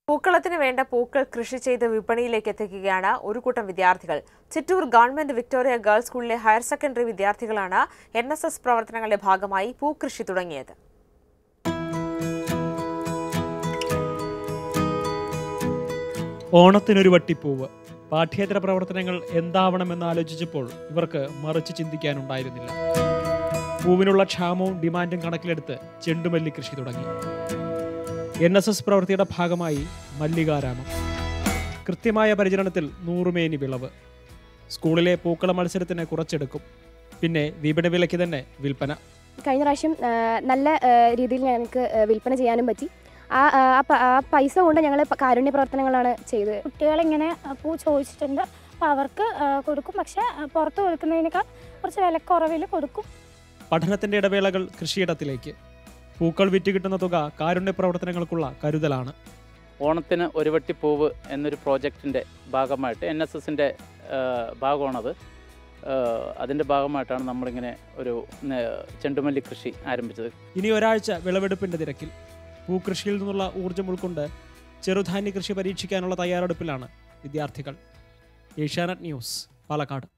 പൂക്കളത്തിന് വേണ്ട പൂക്കൾ കൃഷി ചെയ്ത് വിപണിയിലേക്ക് എത്തിക്കുകയാണ് ഒരു കൂട്ടം വിദ്യാർത്ഥികൾ ചിറ്റൂർ ഗവൺമെന്റ് വിക്ടോറിയ ഗേൾസ് സ്കൂളിലെ ഹയർ സെക്കൻഡറി വിദ്യാർത്ഥികളാണ് എൻ എസ് എസ് പ്രവർത്തനങ്ങളുടെ ഭാഗമായി പൂക്കൃഷി തുടങ്ങിയത് ഓണത്തിനൊരു വട്ടിപ്പൂവ് പാഠ്യേതര പ്രവർത്തനങ്ങൾ എന്താവണമെന്ന് ആലോചിച്ചപ്പോൾ ഇവർക്ക് മറിച്ച് ചിന്തിക്കാനുണ്ടായിരുന്നില്ല പൂവിനുള്ള ക്ഷാമവും ഡിമാൻഡും കണക്കിലെടുത്ത് ചെണ്ടുമല്ലി കൃഷി തുടങ്ങി എൻ എസ് എസ് പ്രവൃത്തിയുടെ ഭാഗമായി മല്ലികാരാമം കൃത്യമായ പരിചരണത്തിൽ നൂറുമേനി വിളവ് സ്കൂളിലെ പൂക്കള മത്സരത്തിന് കുറച്ചെടുക്കും പിന്നെ വിപണി വിലയ്ക്ക് തന്നെ വിൽപ്പന കഴിഞ്ഞ പ്രാവശ്യം ആ, നല്ല ആ, രീതിയിൽ ഞങ്ങൾക്ക് ആ, വിൽപ്പന ചെയ്യാനും പറ്റി ആ ആ, ആ പ- ആ പൈസ കൊണ്ട് ഞങ്ങൾ കാരുണ്യ പ്രവർത്തനങ്ങളാണ് ചെയ്തത് കുട്ടികളിങ്ങനെ ആ, പൂ ചോദിച്ചിട്ടുണ്ട് അപ്പോൾ അവർക്ക് ആ, കൊടുക്കും പക്ഷേ ആ, പുറത്ത് കൊടുക്കുന്നതിനേക്കാൾ കുറച്ച് വിലക്കുറവിൽ കൊടുക്കും പഠനത്തിന്റെ ഇടവേളകൾ കൃഷിയിടത്തിലേക്ക് പൂക്കൾ വിറ്റ് കിട്ടുന്ന തുക കാരുണ്യ പ്രവർത്തനങ്ങൾക്കുള്ള കരുതലാണ് ഓണത്തിന് ഒരു വട്ടിപ്പൂവ് എന്നൊരു പ്രോജക്റ്റിൻ്റെ ഭാഗമായിട്ട് എൻ എസ് എസിൻ്റെ ഭാഗമാണത് അതിൻ്റെ ഭാഗമായിട്ടാണ് നമ്മളിങ്ങനെ ഒരു നെ- ചെണ്ടുമല്ലി കൃഷി ആരംഭിച്ചത് ഇനി ഒരാഴ്ച വിളവെടുപ്പിന്റെ തിരക്കിൽ പൂക്കൃഷിയിൽ നിന്നുള്ള ഊർജ്ജം ഉൾക്കൊണ്ട് ചെറുധാന്യ കൃഷി പരീക്ഷിക്കാനുള്ള തയ്യാറെടുപ്പിലാണ് വിദ്യാർത്ഥികൾ ഏഷ്യാനെറ്റ് ന്യൂസ് പാലക്കാട്